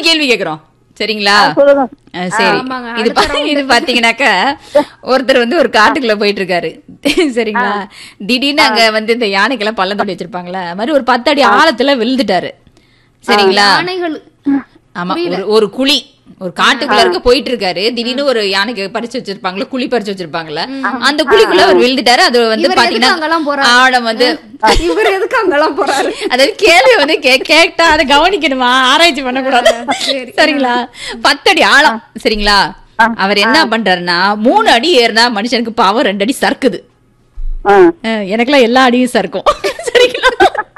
கேள்வி கேக்குறோம் சரிங்களா சொல்லுங்க அஹ் சரி ஆமாங்க, இது அடுத்த பா- இது பாத்தீங்கன்னாக்கா ஒருத்தர் வந்து ஒரு காட்டுக்குள்ள போயிட்டு இருக்காரு சரிங்களா திடீர்னு அங்க வந்து இந்த யானைக்கெல்லாம் பள்ளம் தோண்டி வச்சிருப்பாங்களா அது மாதிரி ஒரு பத்து அடி ஆழத்துல விழுந்துட்டாரு சரிங்களா யானைகள் ஆமா ஒரு ஒரு குழி ஒரு காட்டுக்குள்ள இருக்க போயிட்டு இருக்காரு திடீர்னு ஒரு யானைக்கு பறிச்சு வச்சிருப்பாங்களா குழி பறிச்சு வச்சிருப்பாங்கல்ல அந்த குழிக்குள்ள அவர் விழுந்துட்டாரு அது வந்து இவர் எதுக்கு அங்கெல்லாம் பாத்தீங்கன்னா போறாரு? ஆழம் வந்து இவர் எதுக்கு அங்கெல்லாம் போறாரு அதாவது கேள்வி வந்து கே- கேட்டா அதை கவனிக்கணுமா ஆராய்ச்சி பண்ணக்கூடாது சரிங்களா பத்தடி ஆழம் சரிங்களா அவர் என்ன பண்றாருன்னா மூணு அடி ஏறினா மனுஷனுக்கு பாவம் ரெண்டு அடி சறுக்குது ஆ. அஹ் எனக்கெல்லாம் எல்லா அடியும் சறுக்கும் சரிங்களா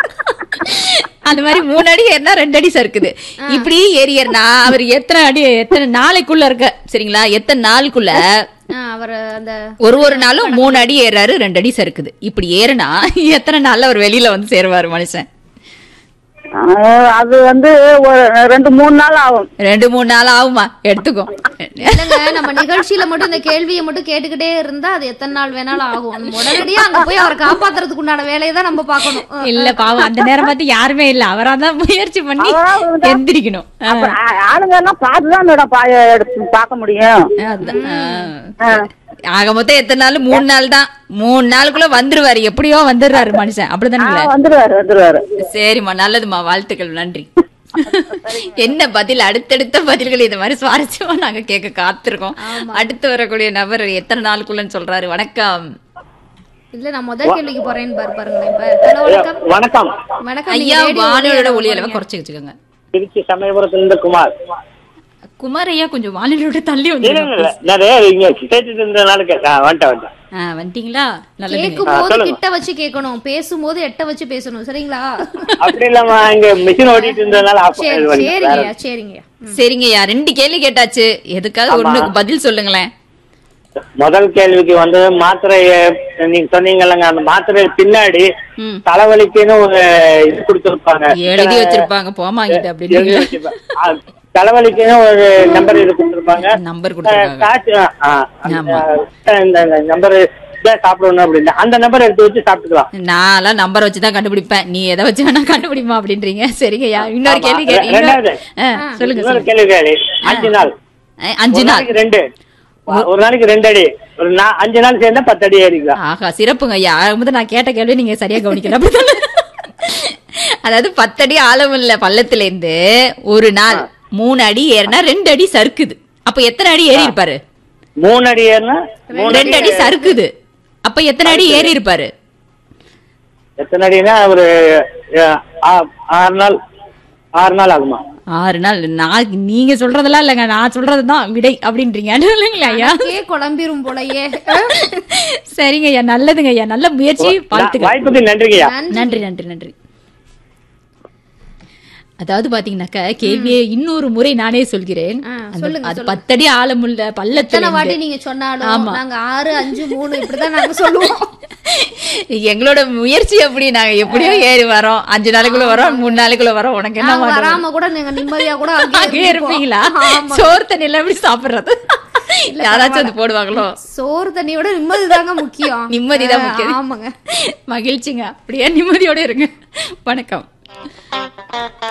அந்த மாதிரி மூணு அடி ஏறினா ரெண்டு அடி சறுக்குது இப்படி ஏறி ஏறினா அவர் எத்தனை அடி எத்தனை நாளைக்குள்ள இருக்க சரிங்களா எத்தனை நாளுக்குள்ள ஆ, அவர் அந்த ஒரு ஒரு நாளும் மூணு அடி ஏறாரு ரெண்டு அடி சறுக்குது இப்படி ஏறுனா எத்தனை நாள்ல அவர் வெளியில வந்து சேருவாரு மனுஷன் ஆ, அது வந்து ஒரு ரெண்டு மூணு நாள் ஆகும் ரெண்டு மூணு நாள் ஆகுமா எடுத்துக்கோ இல்லங்க நம்ம நிகழ்ச்சியில மட்டும் இந்த கேள்வியை மட்டும் கேட்டுக்கிட்டே இருந்தா அது எத்தனை நாள் வேணாலும் ஆகும் நம்ம உடனடியா அங்க போய் அவரை காப்பாத்துறதுக்கு உண்டான வேலையை தான் நம்ம பார்க்கணும் ஆ. இல்ல பாவம் அந்த நேரம் பார்த்து யாருமே இல்ல அவரா தான் முயற்சி பண்ணி அவரா இருந்தா- எந்திரிக்கணும் ஆ, அப்ப ஆ- ஆளுங்க எல்லாம் பார்த்துதான் மேடம் பாய எடுத்து பார்க்க முடியும் அதான். ஆ. ஆ. ஆக மொத்தம் எத்தனை நாள் மூணு நாள் தான் மூணு நாளுக்குள்ள வந்துருவாரு எப்படியோ வந்துடுறாரு மனுஷன் ஆ, அப்படிதானுங்களே வந்துருவாரு வந்துருவாரு சரிம்மா நல்லதும்மா வாழ்த்துக்கள் நன்றி என்ன பதில் அடுத்தடுத்த பதில்கள் இந்த மாதிரி சுவாரஸ்யமா நாங்க கேட்க காத்திருக்கோம் அடுத்து வரக்கூடிய நபர் எத்தனை நாளுக்குள்ளன்னு சொல்றாரு வணக்கம் இல்ல நான் முதல் கேள்விக்கு போறேன்னு பாரு பாருங்களேன் இப்ப ஹலோ வணக்கம் வணக்கம் வணக்கம் ஐயா நீங்க radio வானொலியோட ஒலி ஒளி அளவை அளவை குறைச்சு வச்சுக்கோங்க திருச்சி சமயபுரத்திலிருந்து குமார் குமார் ஐயா கொஞ்சம் வானொலியோட தள்ளி இல்ல வந்து இல்ல நிறைய இங்க கேட்டுட்டு இருந்ததுனால கேட்டேன் ஆ, வந்துட்டேன் வந்துட்டேன் ஆ வந்துட்டீங்களா நல்லது கேட்கும் போது கிட்ட வச்சு கேட்கணும் பேசும்போது எட்ட வச்சு பேசணும் சரிங்களா அப்படி இல்லாம இங்க மிஷின் ஓடிட்டு இருந்ததுனால off- சரி இது பண்ணிட்டேன். சரிங்கய்யா சரிங்கய்யா சரிங்கய்யா ரெண்டு கேள்வி கேட்டாச்சு எதுக்காக ஒண்ணுக்கு பதில் சொல்லுங்களேன் முதல் கேள்விக்கு வந்து மாத்திரை நீங்க சொன்னீங்கல்லங்க அந்த மாத்திரை பின்னாடி ம். தலைவலிக்குன்னு ஒரு இது கொடுத்துருப்பாங்க எழுதி வச்சிருப்பாங்க போமாங்கிட்ட எழுதி அப்படின்னு வச்சிருப்பாங்க. ஆ, தலைவலிக்குன்னு ஒரு நம்பர் இது கொடுத்துருப்பாங்க நம்பர் கொடுத்துருக்காங்க காய்ச்சல் ஆ, அந்த, ஆமா. இந்த நம்பர் இதான் சாப்பிடணும் அப்படின்னு அந்த நம்பர் எடுத்து வச்சு சாப்பிட்டுக்கலாம் நான்லாம் நம்பர் வச்சு தான் கண்டுபிடிப்பேன் நீ எதை வச்சு வேணா கண்டுபிடிமா அப்படின்றீங்க சரிங்கய்யா இன்னொரு ஆமா. கேள்வி கேட்டு ரெண்டாவது. சொல்லுங்க இன்னொரு சொல்லுங்க கேள்வி கேளு அஞ்சு நாள் அஹ், அஞ்சு ஒரு நாள் நாளைக்கு ரெண்டு ஒரு நாளைக்கு ரெண்டு அடி ஒரு நா- அஞ்சு நாள் சேர்ந்தா பத்து அடி ஏறிக்கலாம் ஆஹா சிறப்புங்க ஐயா ஆகும்போது நான் கேட்ட கேள்வி நீங்க சரியா கவனிக்கல அப்படித்தானே? அதாவது பத்தடி ஆழம் இல்ல பள்ளத்துல இருந்து ஒரு நாள் மூணு அடி ஏறினா ரெண்டு அடி சறுக்குது அப்ப எத்தனை அடி ஏறி இருப்பாரு மூணு அடி ஏறினா மூணு ரெண்டு அடி சறுக்குது அப்ப எத்தனை அடி ஏறி இருப்பாரு எத்தனை அடினா ஒரு அஹ், ஆ- ஆறு நாள் ஆறு நாள் ஆகுமா ஆறு நாள் நான் நீங்க சொல்றதெல்லாம் இல்லைங்க நான் சொல்றதுதான் விடை அப்படின்றீங்க இல்லைங்களா ஐயா கே குழம்பிரும் போலயே சரிங்க ஐயா நல்லதுங்க ஐயா நல்ல முயற்சி வாழ்த்துக்கள் வாய்ப்புக்கு நன்றிங்கய்யா நன்றி நன்றி நன்றி அதாவது பாத்தீங்கன்னாக்கா கேள்வியை இன்னொரு முறை நானே சொல்கிறேன் ஆ, அந்த- சொல்லுங்க, அது சொல்லுங்க. பத்தடி ஆழமுள்ள பள்ளத்துல எத்தனை வாட்டி இருந்து- நீங்க சொன்னாலும் ஆமா. நாங்க ஆறு அஞ்சு மூணு இப்படிதான் நாங்க சொல்லுவோம் எங்களோட முயற்சி எப்படி நாங்க எப்படியோ ஏறி வரோம் அஞ்சு நாளைக்குள்ள வரோம் மூணு நாளைக்குள்ள வரோம் உனக்கு என்ன நாங்க மாட்டோம் வராம கூட நீங்க நிம்மதியா கூட அங்கேயே அங்கேயே இருப்பீங்களா ஆமா. சோறு தண்ணி எல்லாம் எப்படி சாப்பிடுறது யாராச்சும் அது போடுவாங்களோ சோறு தண்ணியோட நிம்மதிதாங்க முக்கியம் நிம்மதிதான் ஆ, முக்கியம் ஆமாங்க மகிழ்ச்சிங்க அப்படியே நிம்மதியோட இருங்க வணக்கம்